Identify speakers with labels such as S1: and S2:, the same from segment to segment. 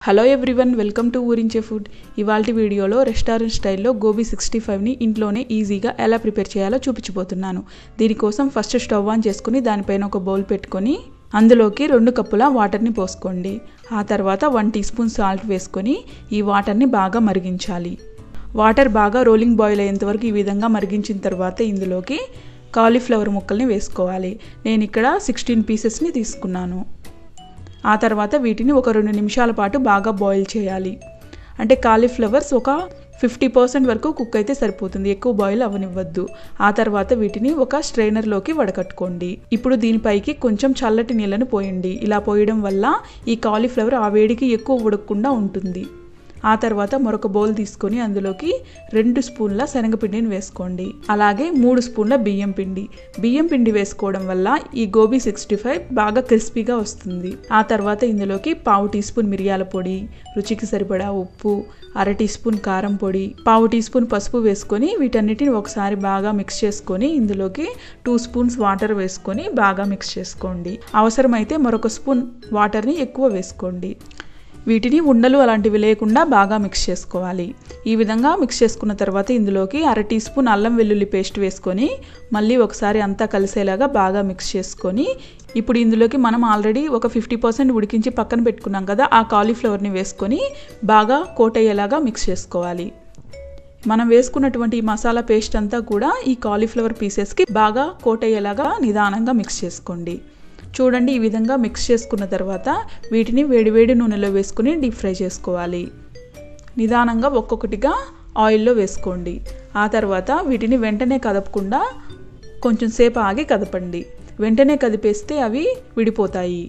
S1: hello everyone welcome to Oorinche food ఇవాల్టి వీడియోలో restaurant స్టైల్లో గోబీ సిక్స్టీ ఫైవ్ని ఇంట్లోనే ఈజీగా ఎలా ప్రిపేర్ చేయాలో చూపించబోతున్నాను దీనికోసం ఫస్ట్ స్టవ్ ఆన్ చేసుకుని దానిపైన ఒక బౌల్ పెట్టుకొని అందులోకి రెండు కప్పుల వాటర్ని పోసుకోండి ఆ తర్వాత వన్ టీ స్పూన్ సాల్ట్ వేసుకొని ఈ వాటర్ని బాగా మరిగించాలి వాటర్ బాగా రోలింగ్ బాయిల్ అయ్యేంత వరకు ఈ విధంగా మరిగించిన తర్వాత ఇందులోకి కాలీఫ్లవర్ ముక్కల్ని వేసుకోవాలి నేను ఇక్కడ సిక్స్టీన్ పీసెస్ని తీసుకున్నాను ఆ తర్వాత వీటిని ఒక రెండు నిమిషాల పాటు బాగా బాయిల్ చేయాలి అంటే కాలీఫ్లవర్స్ ఒక ఫిఫ్టీ పర్సెంట్ వరకు కుక్ అయితే సరిపోతుంది ఎక్కువ బాయిల్ అవనివ్వద్దు ఆ తర్వాత వీటిని ఒక స్ట్రైనర్లోకి వడకట్టుకోండి ఇప్పుడు దీనిపైకి కొంచెం చల్లటి నీళ్ళను పోయండి ఇలా పోయడం వల్ల ఈ కాలీఫ్లవర్ ఆ వేడికి ఎక్కువ ఉడకకుండా ఉంటుంది ఆ తర్వాత మరొక బౌల్ తీసుకొని అందులోకి రెండు స్పూన్ల శనగపిండిని వేసుకోండి అలాగే మూడు స్పూన్ల బియ్యం పిండి బియ్యం పిండి వేసుకోవడం వల్ల ఈ గోబీ సిక్స్టీ ఫైవ్ బాగా క్రిస్పీగా వస్తుంది ఆ తర్వాత ఇందులోకి పావు టీ స్పూన్ మిరియాల పొడి రుచికి సరిపడా ఉప్పు అర టీ స్పూన్ కారం పొడి పావు టీ స్పూన్ పసుపు వేసుకొని వీటన్నిటిని ఒకసారి బాగా మిక్స్ చేసుకొని ఇందులోకి టూ స్పూన్స్ వాటర్ వేసుకొని బాగా మిక్స్ చేసుకోండి అవసరమైతే మరొక స్పూన్ వాటర్ని ఎక్కువ వేసుకోండి వీటిని ఉండలు అలాంటివి లేకుండా బాగా మిక్స్ చేసుకోవాలి ఈ విధంగా మిక్స్ చేసుకున్న తర్వాత ఇందులోకి అర టీ స్పూన్ అల్లం వెల్లుల్లి పేస్ట్ వేసుకొని మళ్ళీ ఒకసారి అంతా కలిసేలాగా బాగా మిక్స్ చేసుకొని ఇప్పుడు ఇందులోకి మనం ఆల్రెడీ ఒక ఫిఫ్టీ పర్సెంట్ ఉడికించి పక్కన పెట్టుకున్నాం కదా ఆ కాలీఫ్లవర్ని వేసుకొని బాగా కోట్ అయ్యేలాగా మిక్స్ చేసుకోవాలి మనం వేసుకున్నటువంటి ఈ మసాలా పేస్ట్ అంతా కూడా ఈ కాలీఫ్లవర్ పీసెస్కి బాగా కోట్ అయ్యేలాగా నిదానంగా మిక్స్ చేసుకోండి చూడండి ఈ విధంగా మిక్స్ చేసుకున్న తర్వాత వీటిని వేడివేడి నూనెలో వేసుకుని డీప్ ఫ్రై చేసుకోవాలి నిదానంగా ఒక్కొక్కటిగా ఆయిల్లో వేసుకోండి ఆ తర్వాత వీటిని వెంటనే కదపకుండా కొంచెం సేపు ఆగి కదపండి వెంటనే కదిపేస్తే అవి విడిపోతాయి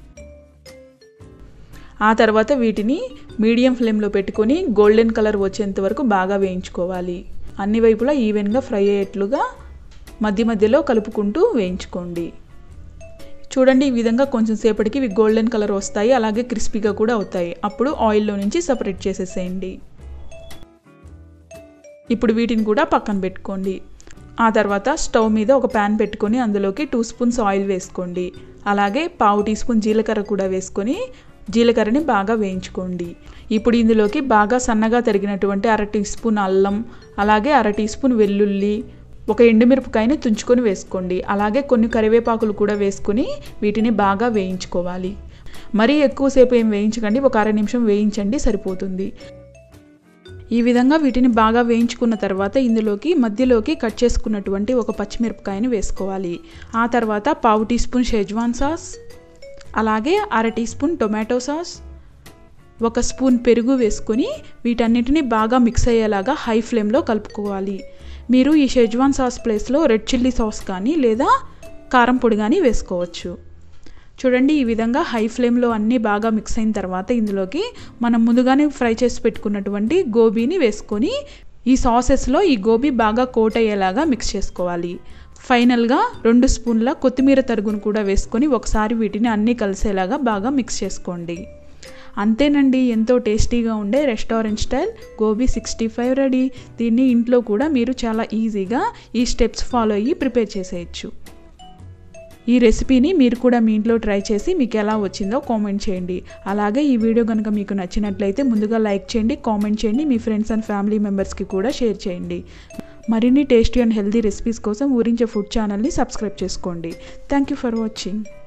S1: ఆ తర్వాత వీటిని మీడియం ఫ్లేమ్లో పెట్టుకొని గోల్డెన్ కలర్ వచ్చేంత వరకు బాగా వేయించుకోవాలి అన్ని వైపులా ఈవెన్గా ఫ్రై అయ్యేట్లుగా మధ్య మధ్యలో కలుపుకుంటూ వేయించుకోండి చూడండి ఈ విధంగా కొంచెం సేపటికి ఇవి గోల్డెన్ కలర్ వస్తాయి అలాగే క్రిస్పీగా కూడా అవుతాయి అప్పుడు ఆయిల్లో నుంచి సపరేట్ చేసేసేయండి ఇప్పుడు వీటిని కూడా పక్కన పెట్టుకోండి ఆ తర్వాత స్టవ్ మీద ఒక ప్యాన్ పెట్టుకొని అందులోకి టూ స్పూన్స్ ఆయిల్ వేసుకోండి అలాగే పావు టీ స్పూన్ జీలకర్ర కూడా వేసుకొని జీలకర్రని బాగా వేయించుకోండి ఇప్పుడు ఇందులోకి బాగా సన్నగా తరిగినటువంటి అర టీ స్పూన్ అల్లం అలాగే అర టీ స్పూన్ వెల్లుల్లి ఒక ఎండుమిరపకాయని తుంచుకొని వేసుకోండి అలాగే కొన్ని కరివేపాకులు కూడా వేసుకొని వీటిని బాగా వేయించుకోవాలి మరీ ఎక్కువసేపు ఏం వేయించకండి ఒక అర నిమిషం వేయించండి సరిపోతుంది ఈ విధంగా వీటిని బాగా వేయించుకున్న తర్వాత ఇందులోకి మధ్యలోకి కట్ చేసుకున్నటువంటి ఒక పచ్చిమిరపకాయని వేసుకోవాలి ఆ తర్వాత పావు టీ స్పూన్ షెజ్వాన్ సాస్ అలాగే అర టీ స్పూన్ టొమాటో సాస్ ఒక స్పూన్ పెరుగు వేసుకొని వీటన్నిటిని బాగా మిక్స్ అయ్యేలాగా హై ఫ్లేమ్లో కలుపుకోవాలి మీరు ఈ షెజ్వాన్ సాస్ ప్లేస్లో రెడ్ చిల్లీ సాస్ కానీ లేదా కారం పొడి కానీ వేసుకోవచ్చు చూడండి ఈ విధంగా హై ఫ్లేమ్లో అన్నీ బాగా మిక్స్ అయిన తర్వాత ఇందులోకి మనం ముందుగానే ఫ్రై చేసి పెట్టుకున్నటువంటి గోబీని వేసుకొని ఈ సాసెస్లో ఈ గోబీ బాగా కోట్ అయ్యేలాగా మిక్స్ చేసుకోవాలి ఫైనల్గా రెండు స్పూన్ల కొత్తిమీర తరుగును కూడా వేసుకొని ఒకసారి వీటిని అన్నీ కలిసేలాగా బాగా మిక్స్ చేసుకోండి అంతేనండి ఎంతో టేస్టీగా ఉండే restaurant style gobi sixty five ready దీన్ని ఇంట్లో కూడా మీరు చాలా ఈజీగా ఈ స్టెప్స్ ఫాలో అయ్యి ప్రిపేర్ చేసేయచ్చు ఈ రెసిపీని మీరు కూడా మీ ఇంట్లో ట్రై చేసి మీకు ఎలా వచ్చిందో కామెంట్ చేయండి అలాగే ఈ వీడియో కనుక మీకు నచ్చినట్లయితే ముందుగా లైక్ చేయండి కామెంట్ చేయండి మీ ఫ్రెండ్స్ అండ్ ఫ్యామిలీ మెంబర్స్కి కూడా షేర్ చేయండి మరిన్ని టేస్టీ అండ్ హెల్తీ రెసిపీస్ కోసం ఊరించే ఫుడ్ ఛానల్ని సబ్స్క్రైబ్ చేసుకోండి థ్యాంక్ యూ ఫర్ వాచింగ్